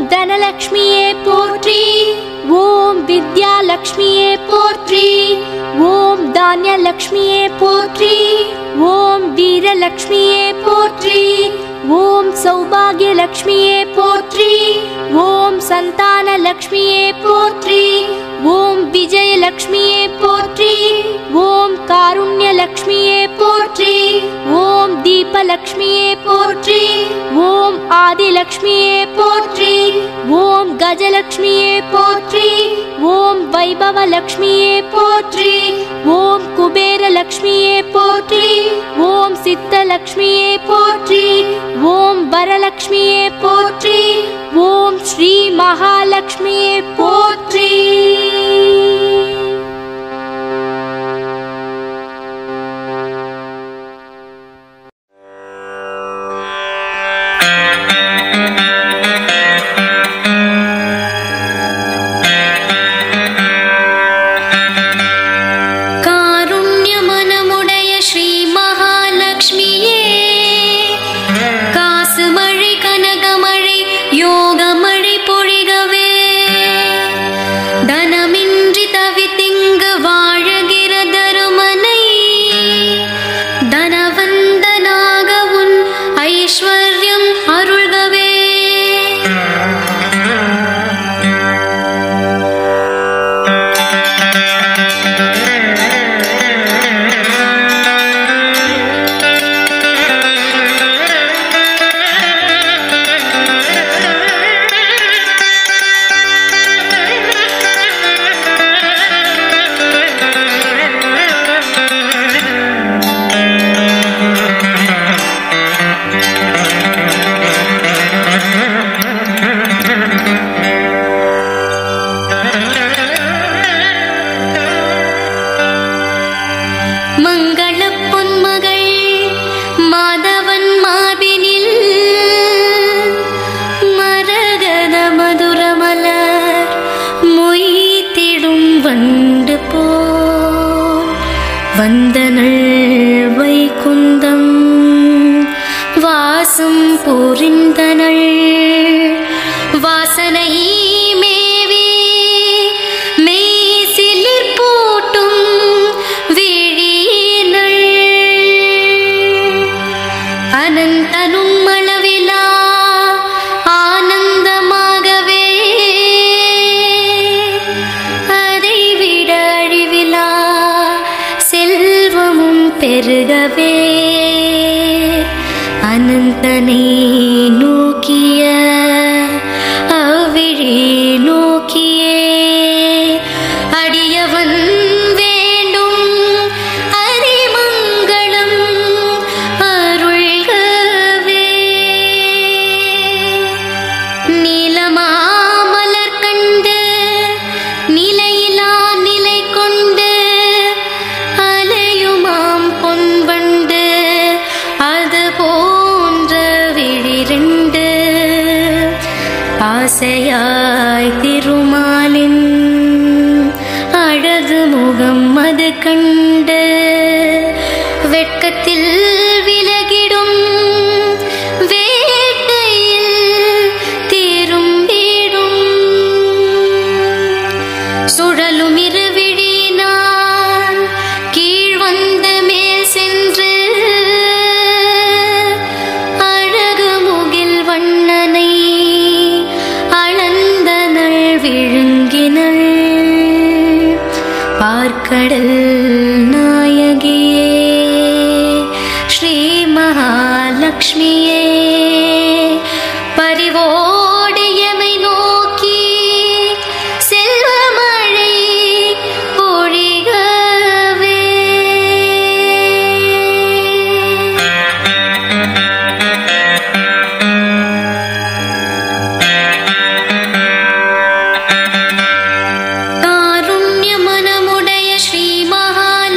தனலக்ஷ்மியே போற்றி ஓம் வித்யாலக்ஷ்மியே போற்றி ஓம் தானியலக்ஷ்மியே போற்றி ஓம் வீரலக்ஷ்மியே போற்றி ஓம் சௌபாகியலக்ஷ்மியே போற்றி ஓம் சந்தானலக்ஷ்மியே போற்றி ஓம் விஜயலக்ஷ்மியே போற்றி ஓம் காருண்யலக்ஷ்மியே போற்றி ஓம் தீபலக்ஷ்மியே போற்றி ஓம் ஆதிலக்ஷ்மியே போற்றி ஓம் கஜலக்ஷ்மியே போற்றி ஓம் வைபவலக்ஷ்மியே போற்றி ஓம் குபேரலக்ஷ்மியே போற்றி ஓம் சித்தலக்ஷ்மியே போற்றி ஓம் வரலக்ஷ்மியே போற்றி ஓம் ஸ்ரீ மகாலக்ஷ்மியே போற்றி காருண்யமனமுடைய ஸ்ரீ மகாலட்சுமியே காசுமழை கனகமழை யோகமழை பொழிகவே தனமின்றி தவித்திங்கு வாழுகிற தருமனை தனவந்தனாக உன் ஐஸ்வர்யம் அருள்கவே மங்கள பொன்மகள் மாதவன் மாபினில் மரகத மதுரமலர் மொய்த்திடும் வண்டு போ வந்தனள் வைகுந்தம் வாசம் புரிந்தனள் வாசனை மேவி மெய்சிலிர் பூட்டும் விழியினள் அனந்தனும் அளவிலா ஆனந்தமாகவே அதை விட அழிவிலா செல்வமும் பெருகவே அனந்தனை நோக்கிய அவ்விழி நோக்கியே அடியவன் வேண்டும் அரிமங்களம் அருள்கவே நீலமாமலர் கண்டு நிலையிலா நிலை கொண்டு அலையுமாம் பொன்வண்டு அது போன்ற விழிரண்டு ஆசையாய் திருமாலின் அழகு முகம் அது கண்டு வெட்கத்தில் விலகிடும் வேட்டையில் திரும்பிடும் சுழலும் இருவிழினால் கீழ் வந்து மேல் சென்று அழகு முகில் வண்ணனை அளந்தனள் விழுங்கினள் பார்க்கடல் நாயகியே ஸ்ரீ மகாலட்சுமியே பரிவோடு எமை நோக்கி செல்வமழை பொழிகவே காருண்யமனமுடைய ஸ்ரீ மகாலட்சுமியே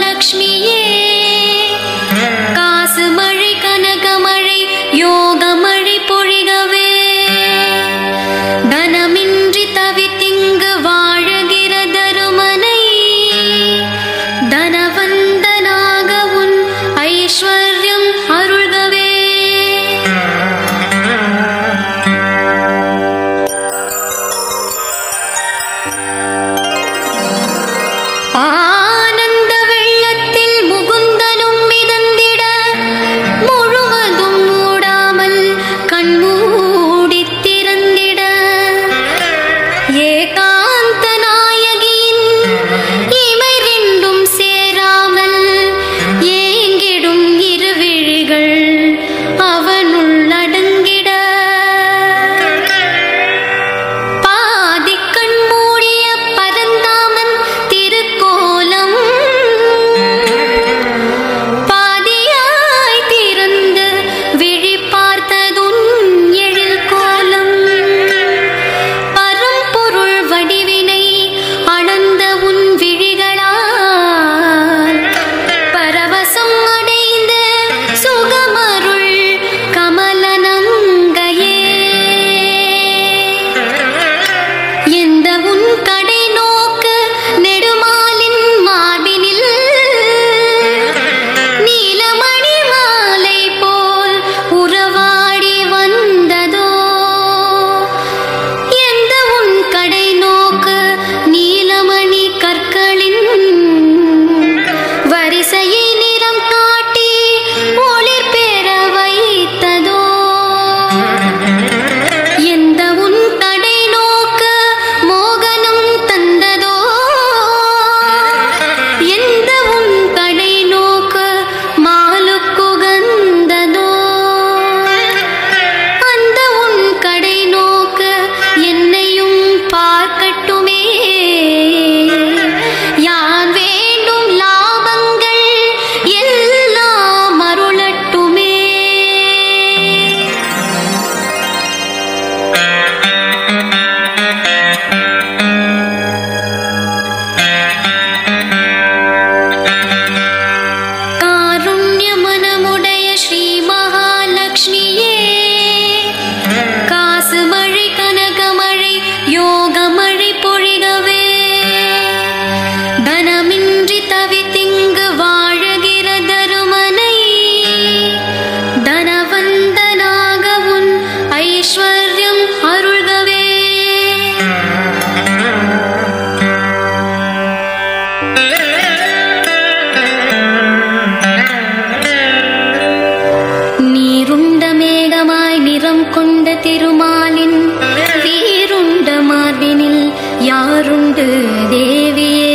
நீருண்ட மேகமாய் நிறம் கொண்ட திருமாலின் வீருண்ட மார்பினில் யாருண்டு தேவியே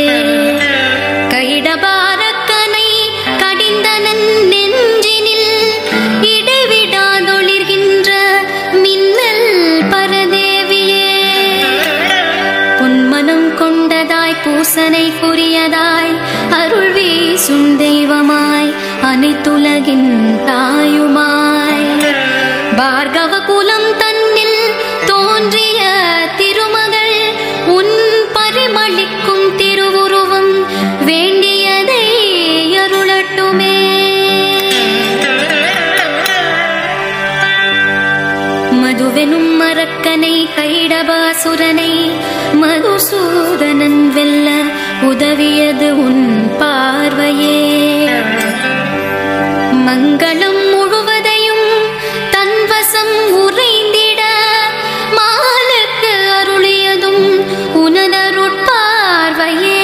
கைடபாரக்கனை கடிந்தனன் நெஞ்சினில் இடைவிடாதொளிர்கின்ற மின்னல் பரதேவியே பொன்மனம் கொண்டதாய் பூசனை புரியதாய் அருள் வீசும் தெய்வமாய் அனைத்துலகின் தாயுமாய் பார்கவ குலம் தன்னில் தோன்றிய திருமகள் உன் பரிமளிக்கும் திருவுருவம் வேண்டியதை அருளட்டுமே மதுவெனும் மரக்கனை கைடபாசுரனை மதுசூதனன் வெல்ல உதவியது உன் பார்வையே மங்களம் முழுவதையும் தன்வசம் உறைந்திட மாலுக்கு அருளியதும் உனதருட்பார்வையே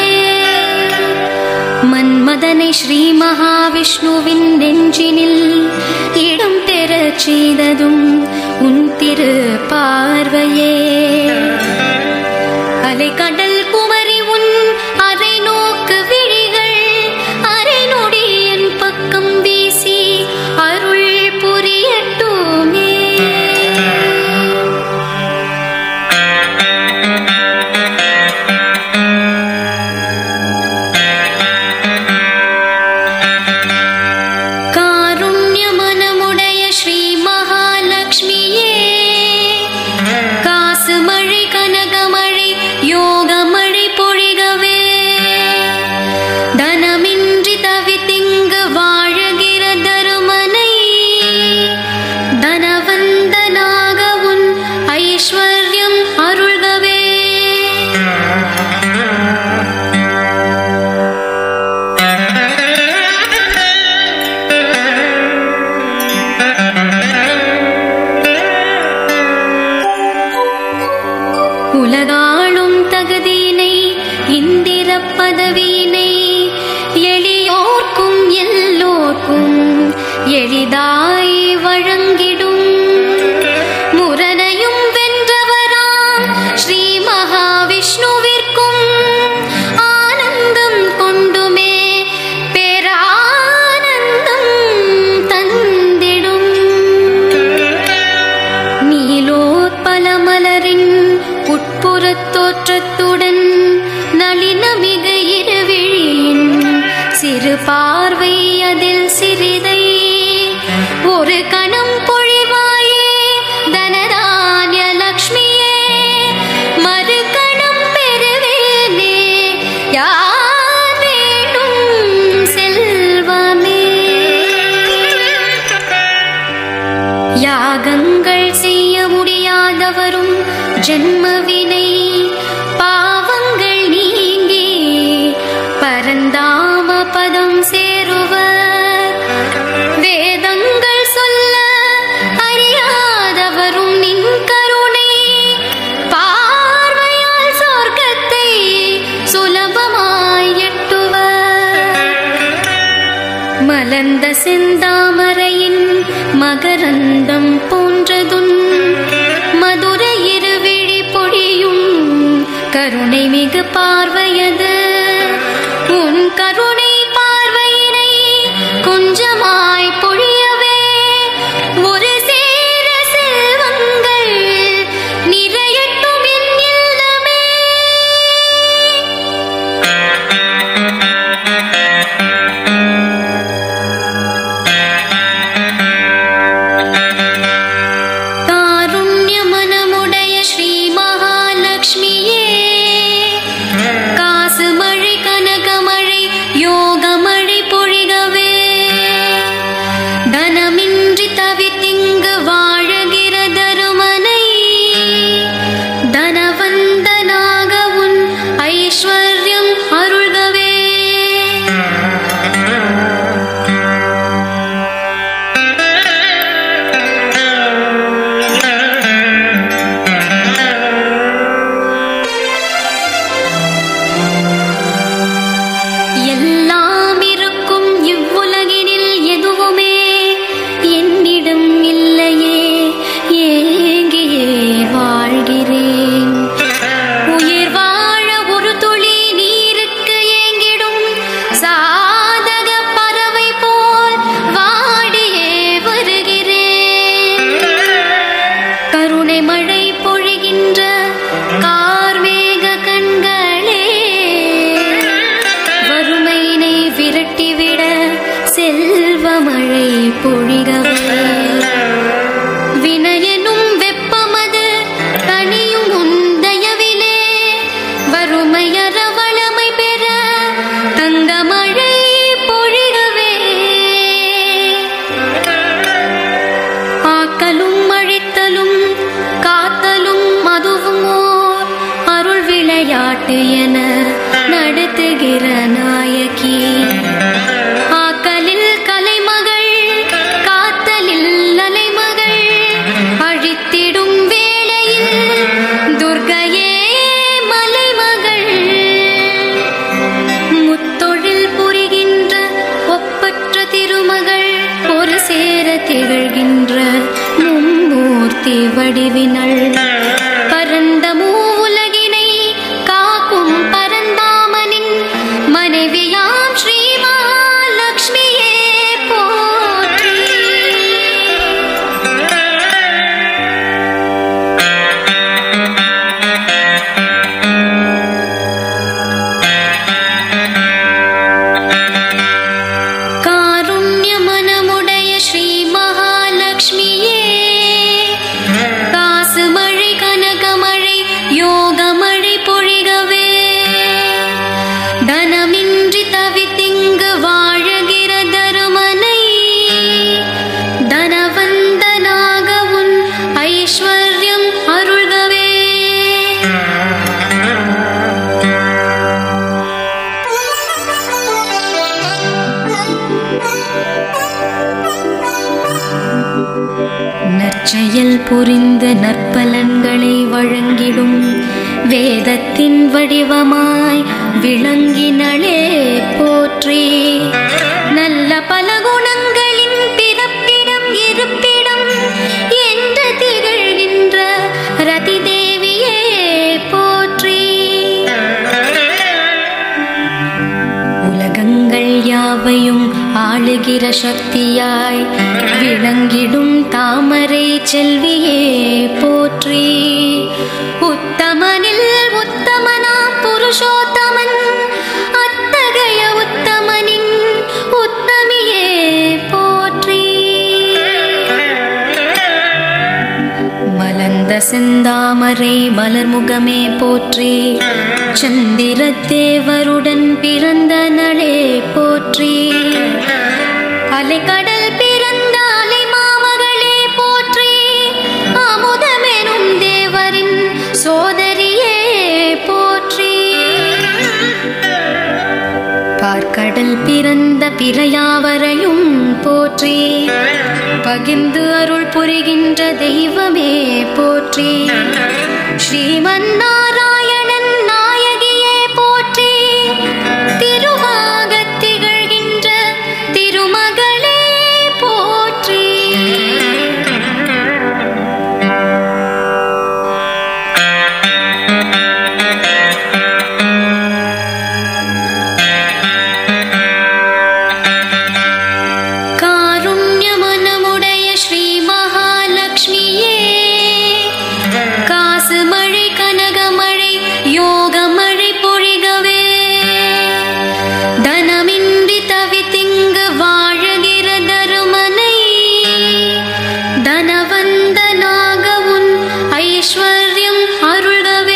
மன்மதனை ஸ்ரீ மகாவிஷ்ணுவின் நெஞ்சினில் இடம் பெறச் செய்ததும் உன் திரு பார்வையே அலைக்கடல் குமரி உன் அரை நோக்கு விழிகள் அரை நொடி என் பக்கம் வீசி அருள் புரியட்டுமே காருண்யமனமுடைய ஸ்ரீ மகாலட்சுமியே காசு மழை கனகமழை யோகமழை பொழிகவே தனமின்றி தவித்திங்கு வாழுகிற தருமனை தனவந்தனாக உன் ஐஸ்வர்யம் அருள்கவே உலகாளும் தகுதியினை இந்திர பதவியினை எளியோர்க்கும் எல்லோர்க்கும் எளிதாய் வழங்கிடும் முரணையும் வென்றவராம் ஸ்ரீ மகாவிஷ்ணுவிற்கும் ஆனந்தம் கொண்டுமே பேரானந்தம் தந்திடும் நீலோத்பல மலரின் உட்புறத் தோற்றத்துடன் நளினமிகு இருவிழியின் சிறு பார்வை அதில் சிறிதை ஒரு கணம் பொழிவாயே தனதானிய லக்ஷ்மியே மறு கணம் பெறுவேனே யார் வேண்டும் செல்வமே யாகங்கள் செய்ய முடியாதவரும் ஜென்மவினை பாவங்கள் நீங்கி பரந்தாம பதம் சேருவர் வேதங்கள் சொல்ல அறியாதவரும் நின் கருணை பார்வையால் சொர்க்கத்தை சுலபமாய் எட்டுவர் மலர்ந்த செந்தாமரையின் மகரந்தம் போன்றதும் மதுரை இருவிழி பொழியும் கருணை மிகு பார்வையது உன் கருணை பார்வையினை கொஞ்சமாய் பொழியவே ஒரு சேர செல்வங்கள் நிறையட்டும் என் இல்லமே காருண்யமனமுடைய ஸ்ரீ மகாலட்சுமியே காசு மழை கனகமழை யோகமழை பொழிகவே தனமின்றி தவித்திங்கு வாழுகிற தருமனை தனவந்தனாக உன் ஐஸ்வர்யம் அருள்கவே எல்லாம் இருக்கும் இவ்வுலகினில் எதுவுமே என்னிடம் பொழிகவே வினையெனும் வெப்பமது தனியும் உந்தயவிலே வறுமையற வளமை பெற தங்கமழை பொழிகவே ஆக்கலும் அழித்தலும் காத்தலும் அதுவும் ஓர் அருள் விளையாட்டு என நடத்துகிற நாயகி ஆக்கலில் கலைமகள் காத்தலில் அலைமகள் அழித்திடும் வேளையில் துர்கையே மலைமகள் முத்தொழில் புரிகின்ற ஒப்பற்ற திருமகள் ஒரு சேர திகழ்கின்ற மும்மூர்த்தி வடிவினள் பரந்த மூவுலகினை காக்கும் பரந்தாமனின் மனைவியாம் ஸ்ரீ மகாலட்சுமியே போற்றி காருண்ய மனமுடைய ஸ்ரீ மகாலட்சுமியே காசு மழை கனகமழை யோகமழை பொழிகவே தனமின்றி தவித்திங்கு வாழுகிற தருமனை தனவந்தனாக உன் ஐஸ்வர்யம் அருள்கவே நற்செயல் புரிந்த நற்பலன்களை வழங்கிடும் வேதத்தின் வடிவமாய் விளங்கினளே போற்றி நல்ல பல குணங்களின் பிறப்பிடம் இருப்பிடம் என்று திகழ்கின்ற ரதி தேவியே போற்றி உலகங்கள் யாவையும் ஆளுகிற சக்தியாய் விளங்கிடும் தாமரை செல்வியே போற்றி உத்தமனில் உத்தமனாம் புருஷோத்தமன் அத்தகைய உத்தமனின் உத்தமியே போற்றி மலர்ந்த செந்தாமரை மலர்முகமே போற்றி சந்திர தேவருடன் பிறந்த நளே போற்றி அலைக்கடல் பிறந்த அலை மாமகளே போற்றி அமுதமெனும் தேவரின் சோதரியே போற்றி பார்க்கடல் பிறந்த பிறையாவரையும் போற்றி பகிர்ந்து அருள் புரிகின்ற தெய்வமே போற்றி ஸ்ரீமன் நாராயணன் நாயகியே போற்றி திருவாகத் திகழ்கின்ற திருமகளே போற்றி காருண்ய மனமுடைய ஸ்ரீ மகாலட்சுமியே காசு மழை கனகமழை யோகமழை பொழிகவே தனமின்றி தவித்திங்கு வாழுகிற தருமனை தனவந்தனாக உன் ஐஸ்வர்யம் அருள்கவே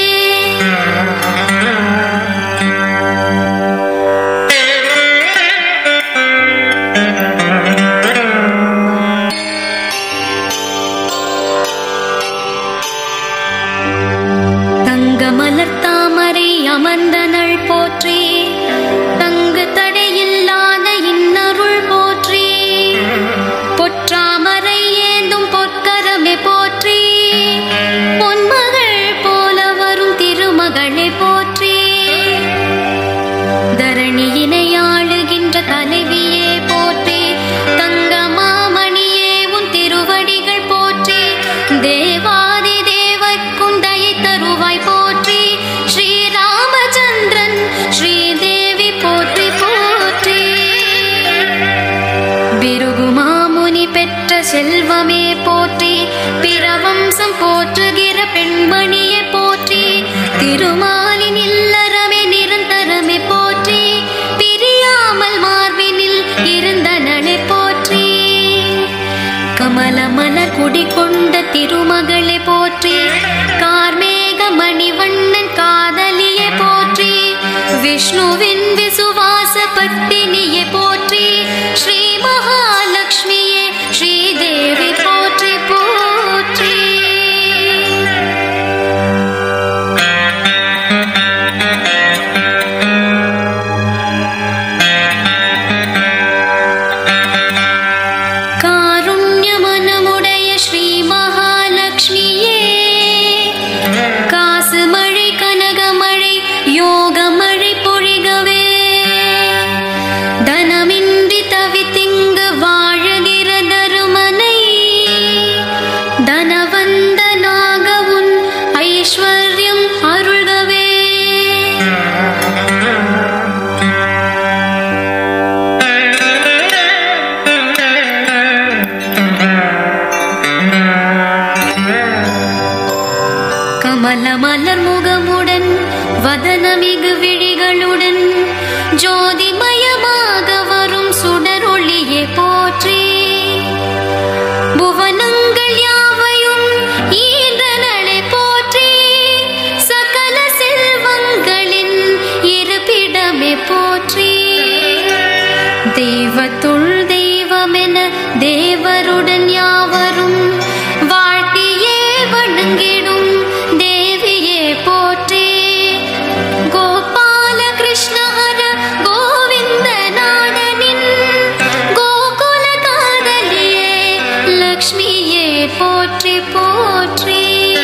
தங்க மலர் தாமரை அமர்ந்தனள் போற்றி தங்கு தடையில்லாத இன்னருள் போற்றி பொற்றாமரை ஏந்தும் பொற்கரமே போற்றி பொன்மகள் போல வரும் திருமகளே போற்றி தரணியினை ஆளுகின்ற தலைவியே போற்றி தங்க மாமணியே உன் திருவடிகள் போற்றி தேவாதி தேவர்க்கும் தயை தருவாய் போற்றி ஸ்ரீராமச்சந்திரன் ஸ்ரீதேவி போற்றி போற்றி பிருகுமாமுனி பெற்ற செல்வமே போற்றி பிரவம்சம் போற்றுகிற பெண்மணியே போற்றி திருமாலின் இல்லறமே நிரந்தரமே போற்றி பிரியாமல் மார்பினில் இருந்த நலை போற்றி கமலமல குடிகொண்ட திருமகளை போற்றி கார்மேக மணிவண்ணன் காதலியை போற்றி விஷ்ணுவின் விசுவாச பத்தினியை போற்றி ஸ்ரீ மகாலட்சுமியே ஸ்ரீதேவி போற்றி போற்றி காருண்யமனமுடைய ஸ்ரீ மகாலட்சுமியே காசு மழை கனகமழை யோகமழை பொழிகவே தனமின்றி தவித்திங்கு வாழுகிற தருமனை தனவந்தனாக உன் ஐஸ்வர்யம் அருள்கவே கமல மலர் முகமுடன் வதனமிகு விழிகளுடன் ஜோதிமயமாக வரும் சுடரொளியே போற்றி புவனங்கள் யாவையும் ஈந்தனளை போற்றி சகல செல்வங்களின் இருப்பிடமே போற்றி தெய்வத்துள் தெய்வமென தேவருடன் யாவரும் வாழ்த்தியே வணங்கிடும் தேவியே போற்றி கோபால கிருஷ்ண ஹர கோவிந்த நாடனின் கோகுல காதலியே லக்ஷ்மியே போற்றி போற்றி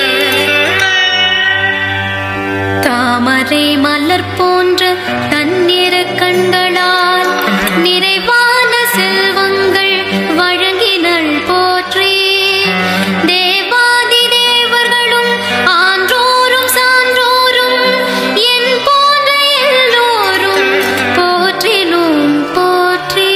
தாமரை மலர் போன்ற தன்னிற கண்களால் நிறைவான செல்வங்கள் வழங்கினள் போற்றி தேவாதி தேவர்களும் ஆன்றோரும் சான்றோரும் என் போன்ற எல்லோரும் போற்றினும் போற்றி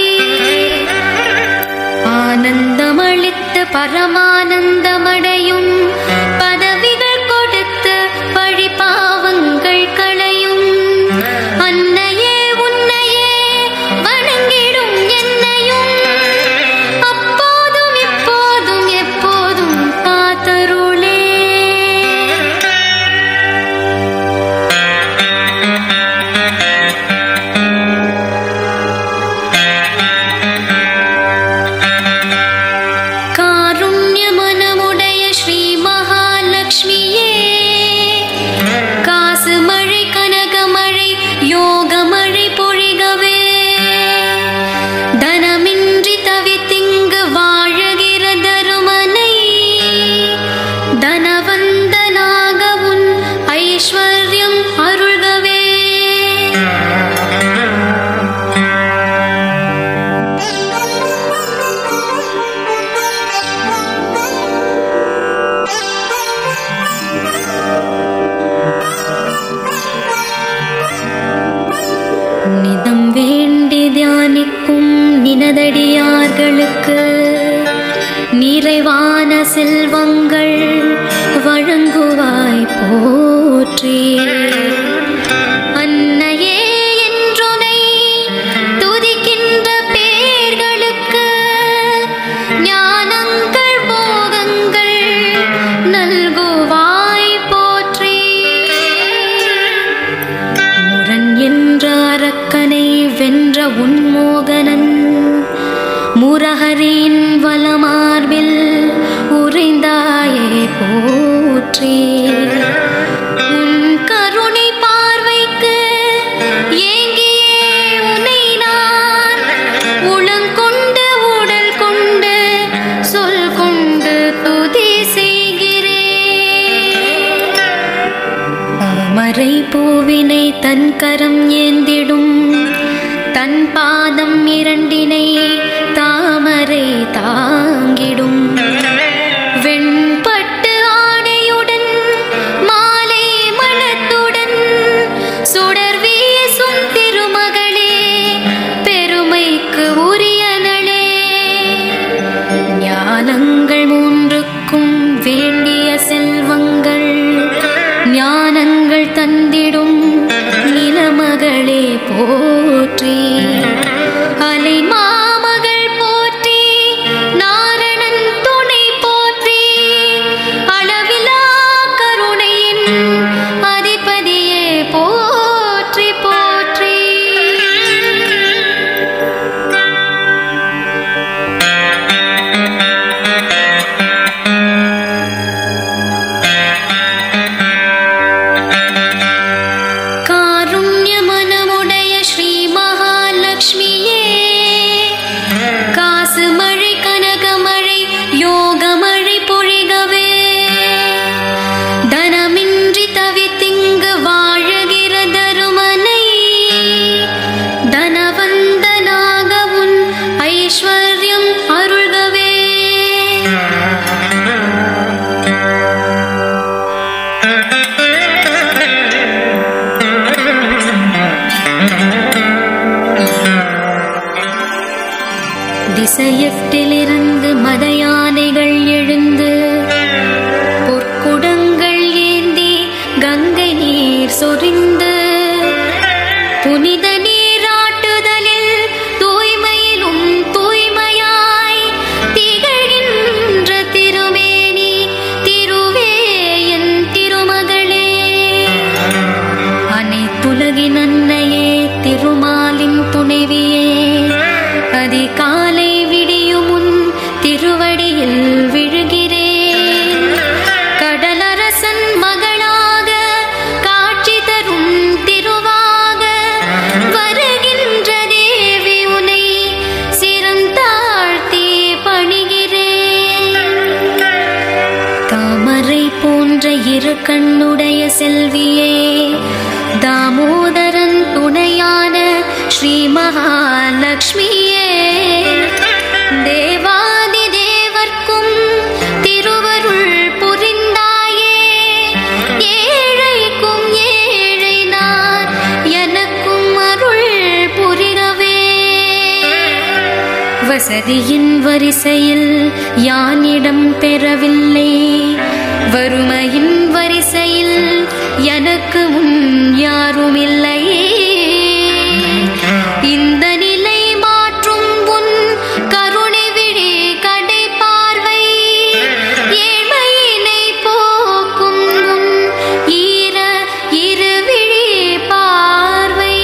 ஆனந்தமளித்து பரமானந்தமடையும் பதவிகள் கொடுத்து பழிபாவங்கள் களையும் அன்னையே உன்னையே வணங்கிடும் என்னையும் அப்போதும் இப்போதும் எப்போதும் காத்தருளே காருண்யமனமுடைய ஸ்ரீ மகாலட்சுமியே காசு மழை கனகமழை யோகமழை பொழிகவே தனமின்றி தவித்திங்கு வாழுகிற தருமனை தனவந்தனாக உன் ஐஸ்வர்யம் அருள்கவே நிதம் வேண்டி தியானிக்கும் நினதடியார்களுக்கு நிறைவான செல்வங்கள் வழங்குவாய் போற்றி அன்னையே என்றுனை துதிக்கின்ற பேர்களுக்கு ஞானங்கள் போகங்கள் நல்குவாய் போற்றி முரண் என்ற அரக்கனை வென்ற உன்மோகனன் முரஹரின் வலமார்பில் உறைந்தாயே போற்றி உன் கருணை பார்வைக்கு ஏங்கியே உனை நான் உளங்கொண்டு உடல் கொண்டு சொல் கொண்டு துதி செய்கிறேன் தாமரை பூவினை தன் கரம் ஏந்திடும் தன் பாதம் இரண்டினை தாமரை தாங்கிடும் வெண்பட்டு ஆடையுடன் மாலை மணத்துடன் சுடர் வீசும் திருமகளே பெருமைக்கு உரியனளே ஞானங்கள் மூன்றுக்கும் வேண்டிய செல்வங்கள் ஞானங்கள் தந்திடும் நிலமகளே போற்றி அலை மாமகள் போற்றி நாரணன் திசையெட்டிலிருந்து மத யானைகள் எழுந்து பொற்குடங்கள் ஏந்தி கங்கை நீர் சொரிந்து புனித நீராட்டுதலில் தூய்மையிலும் தூய்மையாய் திகழ்கின்ற திருமேனி திருவே என் திருமகளே அனைத்துலகின் அன்னையே திருமாலின் துணைவியே அதிகாலை விடியும் முன் திருவடியில் விழுகிறேன் கடலரசன் மகளாக காட்சி தரும் திருவாக வருகின்ற தேவி உனை சிறந்தாழ்த்தி பணிகிறேன் தாமரை போன்ற இரு கண்ணுடைய செல்வியே தாமோதரன் துணையான ஸ்ரீ மகாலட்சுமியே தேவாதி தேவர்க்கும் திருவருள் புரிந்தாயே ஏழைக்கும் ஏழை நான் எனக்கும் அருள் புரிகவே வசதியின் வரிசையில் யானிடம் பெறவில்லை வறுமையின் வரிசையில் எனக்கு முன் யாரும் இல்லையே இந்த நிலை மாற்றும் உன் கருணை விழி கடை பார்வை ஏழ்மையினை போக்கும் உன் ஈர இருவிழி பார்வை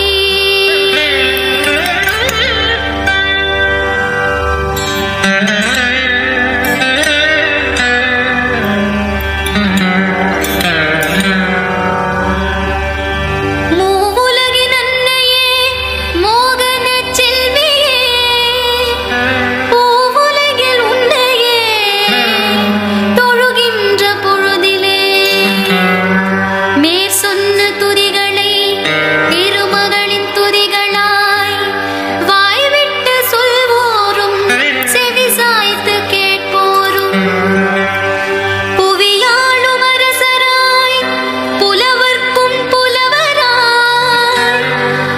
மூவுலகின் அன்னையே மோகனச் செல்வியே பூவுலகில் உன்னையே தொழுகின்ற பொழுதிலே மேற் சொன்ன துதிகளை திருமகளின் துதிகளாய் வாய்விட்டு சொல்வோரும் செவி சாய்த்து கேட்போரும் புவியாளும் அரசராய் புலவர்க்கும் புலவராய்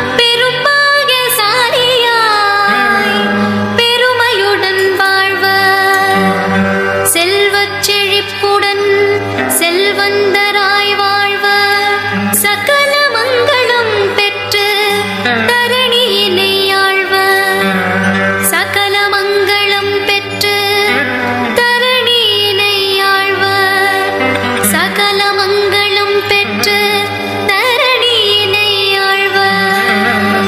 பெரும்பாகியசாலியாய் பெருமையுடன் வாழ்வர் செல்வச் செழிப்புடன் செல்வந்தராய் வாழ்வர் சகல மங்களம் பெற்று தரணியினை ஆழ்வர் சகல மங்களம் பெற்று தரணியினை ஆழ்வர் சகல மங்களம் பெற்று தரணியினை ஆழ்வர்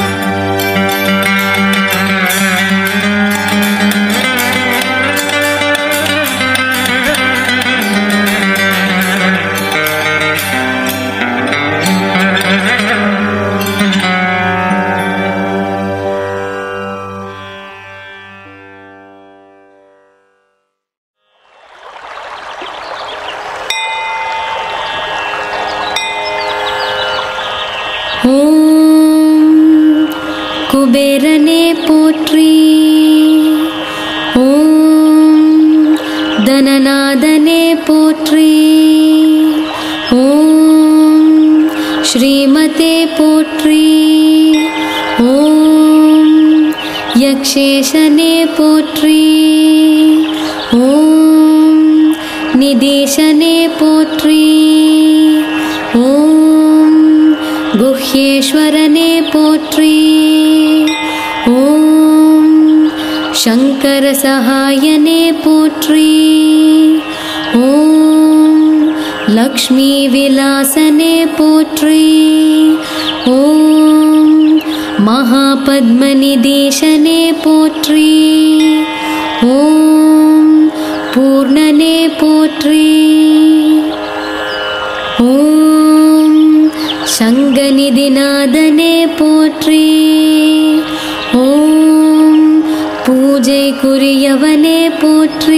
ஓம் குபேரனே போற்றி ஓம் தனநாதனே போற்றி ஓம் ஸ்ரீமதே போற்றி ஓம் யக்ஷேஷனே போற்றி ஓம் நிதேசனே போற்றி ஓம் गुह्येश्वरने पोत्री ॐ शङ्करसहायने पोत्री ॐ लक्ष्मीविलासने पोत्री ॐ महापद्मनिदेशने पोत्री ॐ पूर्णने पोत्री ஓம் சங்கநிதிநாதனே போற்றி ஓம் பூஜைக்குரியவனே போற்றி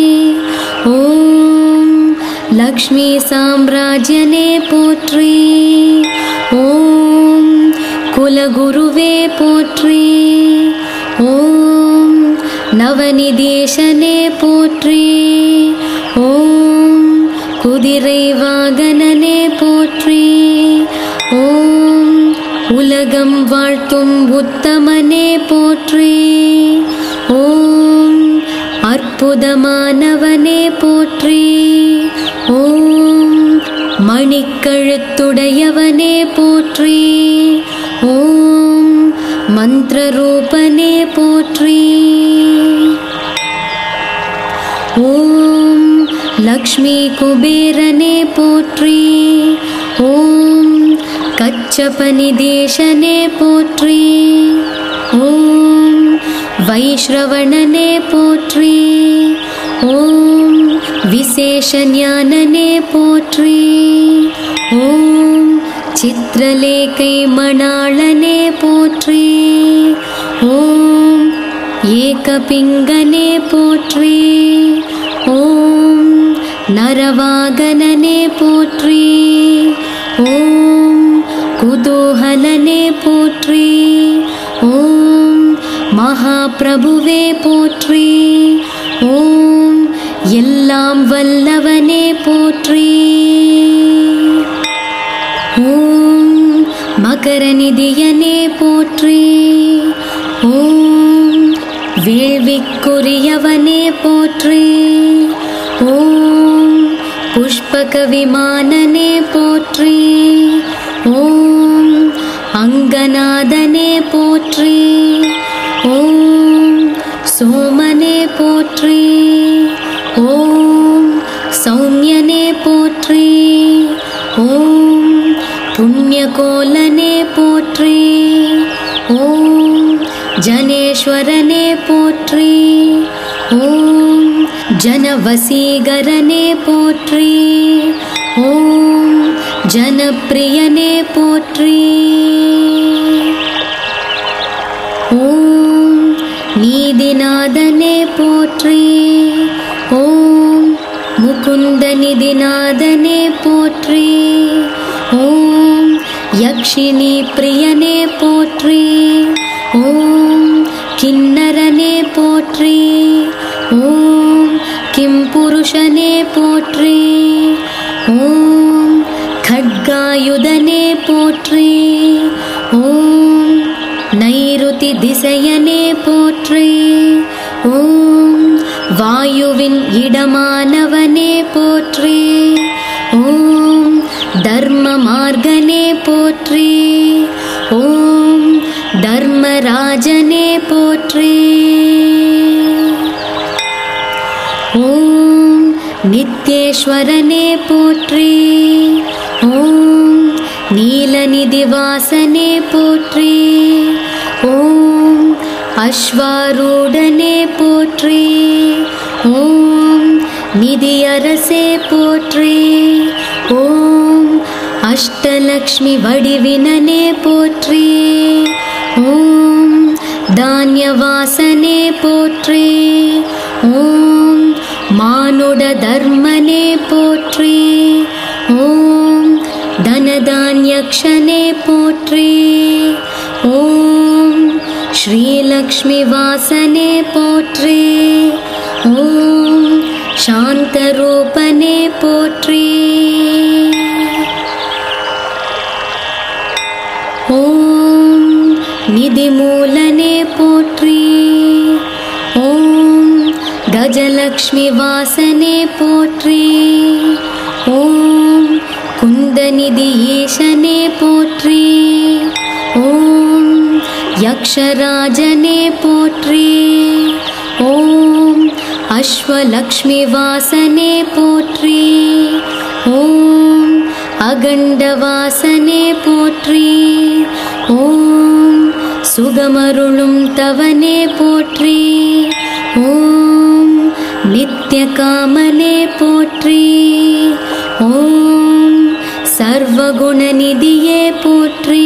ஓம் லக்ஷ்மி சாம்ராஜ்யனே போற்றி ஓம் குலகுருவே போற்றி ஓம் நவநிதேசனே போற்றி ஓம் குதிரை வாகனனே போற்றி ஓம் உலகம் வாழ்த்தும் உத்தமனே போற்றி ஓம் அற்புதமானவனே போற்றி ஓம் மணிக்கழுத்துடையவனே போற்றி ஓம் மந்திரரூபனே போற்றி ஓம் லக்ஷ்மி குபேரனே போற்றி ஓம் கச்சபனிதேசனே போற்றி ஓம் வைஷ்ரவணனே போற்றி ஓம் விசேஷஞானனே போற்றி ஓம் சித்திரலேகை மணாளனே போற்றி ஓம் ஏகபிங்கனே போற்றி ஓம் நரவாகனனே போற்றி ஓம் குதூகலனே போற்றி ஓம் மகாபிரபுவே போற்றி ஓம் எல்லாம் வல்லவனே போற்றி ஓம் மகரநிதியனே போற்றி ஓம் வேள்விக்குரியவனே போற்றி ஓம் புஷ்பக விமானனே போற்றி ஓம் அங்கநாதனே போற்றி ஓம் சோமனே போற்றி ஓம் சௌமியனே போற்றி ஓம் புண்ணியகோலனே போற்றி ஓம் ஜனேஸ்வரனே போற்றி ஓம் ஜனவசீகரனே போற்றி ஓம் ஜனப்பிரியனே போற்றி ஓம் நீதிநாதனே போற்றி ஓம் முகுந்த நிதிநாதனே போற்றி ஓம் யக்ஷினி பிரியனே போற்றி ஓம் கிண்ணரனே போற்றி ஓம் கிம் புருஷனே போற்றி ஓம் खड्गायुधने போற்றி ஓம் நைருதி திசையனே போற்றி ஓம் வாயுவின் இடமானவனே போற்றி ஓம் தர்ம மார்கனே போற்றி ஓம் தர்மராஜனே போற்றி ஓம் நித்யேஸ்வரனே போற்றி ஓம் நீலநிதிவாசனே போற்றி ஓம் அஸ்வாரூடனே போற்றி ஓம் நிதியரசே போற்றி ஓம் அஷ்டலக்ஷ்மி வடிவினனே போற்றி ஓம் தானியவாசனே போற்றி ஓம் மானுட தர்மனே போற்றி ஓம் தனதான்யக்ஷனே போற்றி ஓம் ஸ்ரீலக்ஷ்மிவாசனே போற்றி ஓம் சாந்தரூபனே போற்றி ஓம் நிதிமூலனே போற்றி ஓம் கஜலக்ஷ்மி வாசனே போற்றி ஓம் குந்தநிதி ஈசனே போற்றி ஓம் யக்ஷராஜனே போற்றி ஓம் அஸ்வலக்ஷ்மி வாசனே போற்றி ஓம் அகண்டவாசனே போற்றி ஓம் சுகமருளும் தவனே போற்றி ஓம் நித்யகாமனே போற்றி ஓம் சர்வகுணநிதியே போற்றி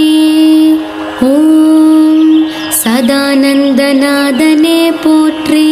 ஓம் சதானந்தநாதனே போற்றி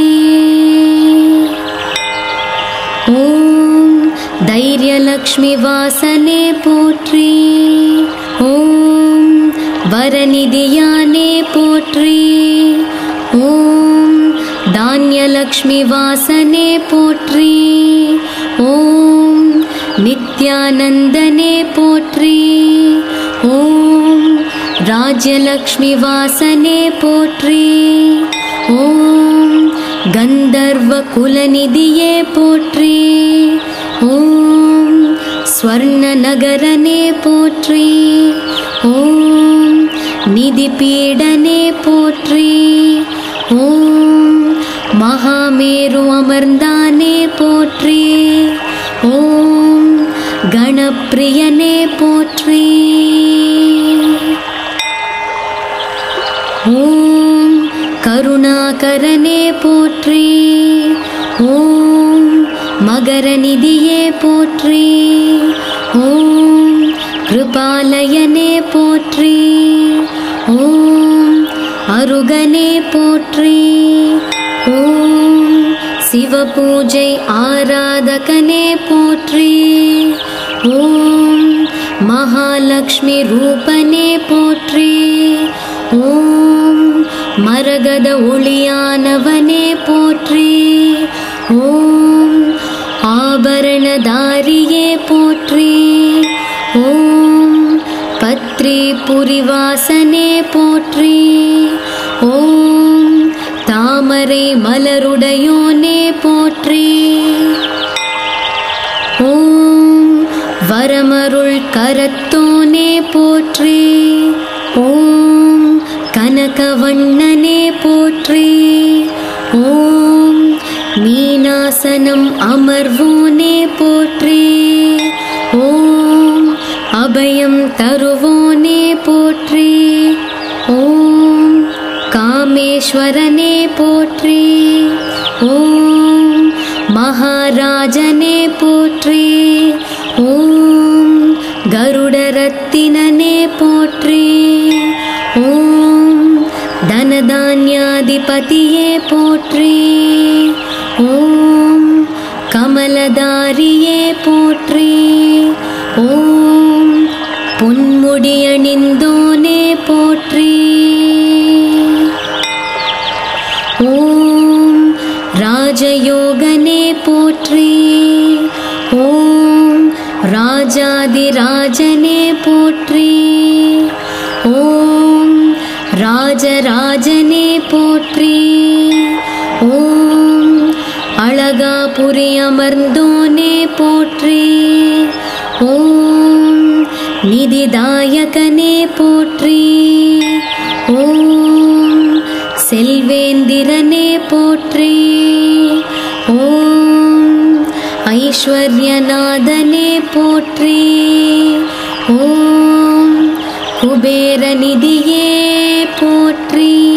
ஓம் தைரியலக்ஷ்மி வாசனே போற்றி ஓம் வரநிதியானே போற்றி ஓம் தானியலக்ஷ்மி வாசனே போற்றி ஓம் நித்யானந்தனே போற்றி ஓம் ராஜ்யலக்ஷ்மி வாசனே போற்றி ஓம் கந்தர்வ குலநிதியே போற்றி ஓம் ஸ்வர்ண நகரனே போற்றி ஓம் நிதி பீடனே போற்றி ஓம் மகாமேரு அமர்ந்தானே போற்றி ஓம் கணப்பிரியனே போற்றி ஓம் கருணாகரனே போற்றி ஓம் மகரநிதியே போற்றி ஓம் கிருபாலயனே போற்றி ஓம் அருகனே போற்றி ஓம் சிவபூஜை ஆராதகனே போற்றி ஓம் மகாலட்சுமி ரூபனே போற்றி ஓம் மரகத ஒளியானவனே போற்றி ஓம் ஆபரணதாரியே போற்றி ஓம் பத்ரி புரிவாசனே போற்றி ஓம் தாமரை மலருடையோனே போற்றி ஓம் வரமருள் கரத்தோனே போற்றி ஓம் கனகவண்ணனே போற்றி ஓம் மீனாசனம் அமர்வோனே போற்றி ஓம் அபயம் தருவோனே போற்றி ஓம் காமேஸ்வரனே போற்றி ஓம் மகாராஜனே போற்றி ஓம் கருடரத்தினனே போற்றி ஓம் தனதான்யாதிபதியே போற்றி ஓம் கமலதாரியே போற்றி ஓம் பொன்முடியணிந்தோனே போற்றி ஓம் ராஜயோகனே போற்றி ஓம் ராஜாதிராஜனே போற்றி ஓம் ராஜராஜனே போற்றி ஓம் அழகாபுரி அமர்ந்தோனே போற்றி ஓம் நிதிதாயகனே போற்றி ஓம் செல்வேந்திரனே போற்றி ஓம் ஐஸ்வர்யநாதனே போற்றி ஓம் குபேரநிதியே போற்றி